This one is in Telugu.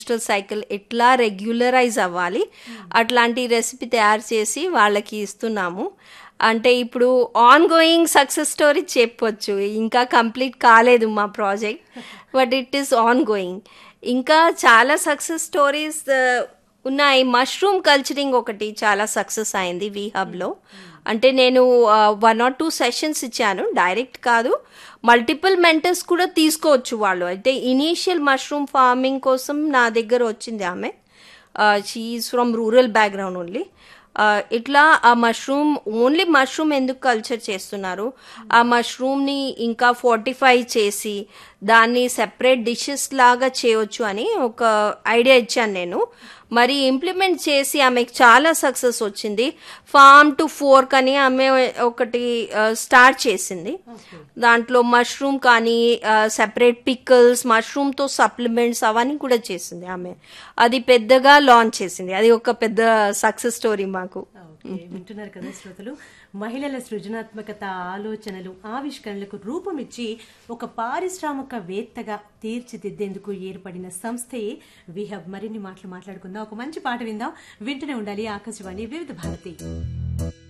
మెన్స్ట్రల్ సైకిల్ ఎట్లా రెగ్యులరైజ్ అవ్వాలి అట్లాంటి రెసిపీ తయారు చేసి వాళ్ళకి ఇస్తున్నాము అంటే ఇప్పుడు ఆన్ గోయింగ్ సక్సెస్ స్టోరీ చెప్పొచ్చు ఇంకా కంప్లీట్ కాలేదు మా project but it is ongoing ఇంకా చాలా సక్సెస్ స్టోరీస్ ఉన్నాయి మష్రూమ్ కల్చరింగ్ ఒకటి చాలా సక్సెస్ అయింది వి హబ్లో అంటే నేను వన్ ఆర్ టూ సెషన్స్ ఇచ్చాను డైరెక్ట్ కాదు మల్టిపుల్ మెంటర్స్ కూడా తీసుకోవచ్చు వాళ్ళు అయితే ఇనీషియల్ మష్రూమ్ ఫార్మింగ్ కోసం నా దగ్గర వచ్చింది ఆమె she is from rural background only ఇట్లా ఆ మష్రూమ్ ఓన్లీ మష్రూమ్ ఎందుకు కల్చర్ చేస్తున్నారు ఆ మష్రూమ్ని ఇంకా ఫార్టిఫై చేసి దాన్ని సెపరేట్ డిషెస్ లాగా చేయొచ్చు అని ఒక ఐడియా ఇచ్చాను నేను మరి ఇంప్లిమెంట్ చేసి ఆమెకు చాలా సక్సెస్ వచ్చింది ఫార్మ్ టు ఫోర్క్ అని ఆమె ఒకటి స్టార్ట్ చేసింది దాంట్లో మష్రూమ్ కానీ సెపరేట్ పిక్కల్స్ మష్రూమ్తో సప్లిమెంట్స్ అవన్నీ కూడా చేసింది ఆమె అది పెద్దగా లాంచ్ చేసింది అది ఒక పెద్ద సక్సెస్ స్టోరీ మాకు ఓకే వింటున్నారు కదా శ్రోతలు మహిళల సృజనాత్మకత ఆలోచనలు ఆవిష్కరణలకు రూపం ఇచ్చి ఒక పారిశ్రామికవేత్తగా తీర్చిదిద్దేందుకు ఏర్పడిన సంస్థయే విహబ్ మరిన్ని మాటలు మాట్లాడుకుందాం ఒక మంచి పాట విందాం వింటూనే ఉండాలి ఆకాశవాణి వివిధ భారతి